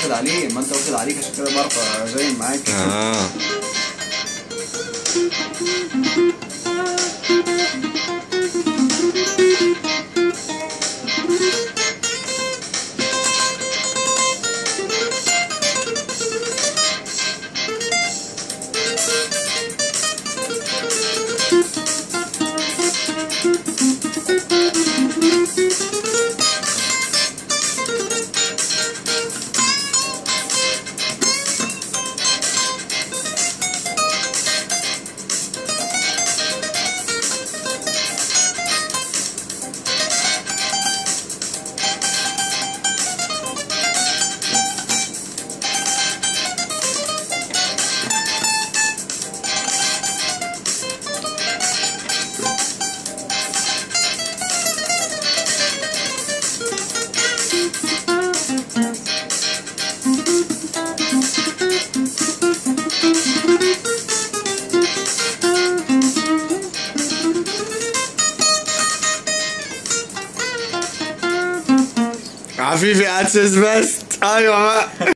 واخد عليه ما انت واخد عليك عشان كده بعرف ازين معاك اه عفيفي ادسس بس ايوه بقى